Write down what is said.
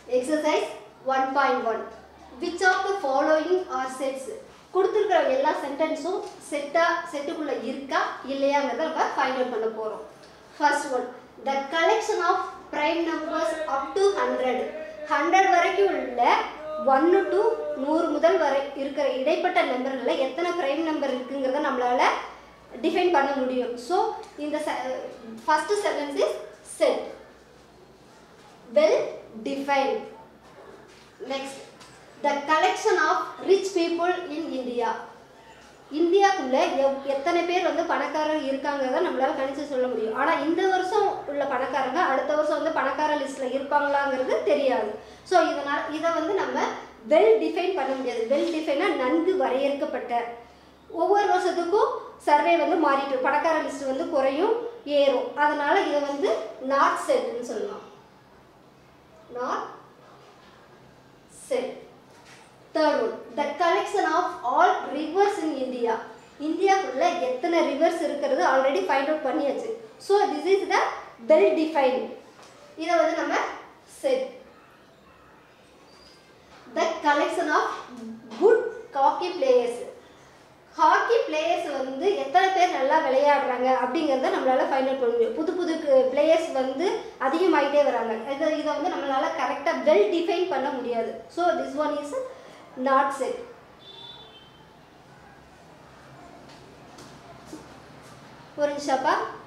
exercise one point one which of the following are sets கொடுத்துருக்கிற எல்லா சென்டென்ஸும் செட்டாக செட்டுக்குள்ளே இருக்கா இல்லையாங்கிறத நம்ம ஃபைண்ட் அவுட் பண்ண போகிறோம் first one the collection of prime numbers up to hundred hundred வரைக்கும் உள்ள ஒன்று டு நூறு முதல் வரை இருக்கிற இடைப்பட்ட நம்பர்களில் எத்தனை ப்ரைம் நம்பர் இருக்குங்கிறத நம்மளால டிஃபைன் பண்ண முடியும் ஸோ இந்த first sentence is set well define next the collection of rich people in India இந்தியாக்குள்ள எவ் எத்தனை பேர் வந்து பணக்காரர் இருக்காங்கிறத நம்மளால கணிச்சு சொல்ல முடியும் ஆனால் இந்த வருஷம் உள்ள பணக்காரங்க அடுத்த வருஷம் வந்து பணக்கார லிஸ்ட்டில் இருப்பாங்களாங்கிறது தெரியாது ஸோ இதனால் இதை வந்து நம்ம வெல் டிஃபைன் பண்ண முடியாது வெல் டிஃபைனாக நன்கு வரையறுக்கப்பட்ட ஒவ்வொரு வருஷத்துக்கும் சர்வே வந்து மாறிட்டு பணக்கார லிஸ்ட் வந்து குறையும் ஏறும் அதனால இதை வந்து நாட் செட்னு சொல்லலாம் not set third one the collection of all rivers in India இந்தியாக்குள்ள எத்தனை ரிவர்ஸ் இருக்கிறது ஆல்ரெடி ஃபைண்ட் அவுட் பண்ணியாச்சு so this is the well define இதை வந்து நம்ம set the collection of good hockey players hockey players வந்து எத்தனை பேர் நல்லா விளையாடுறாங்க அப்படிங்கிறத நம்மளால ஃபைண்ட் அவுட் பண்ண முடியும் புது புது பிளேயர்ஸ் வந்து அதிகமாகிட்டே வராங்க இதை இதை வந்து நம்மளால கரெக்டாக வெல் டிஃபைன் பண்ண முடியாது so this one is not set ஒரு நிமிஷப்பா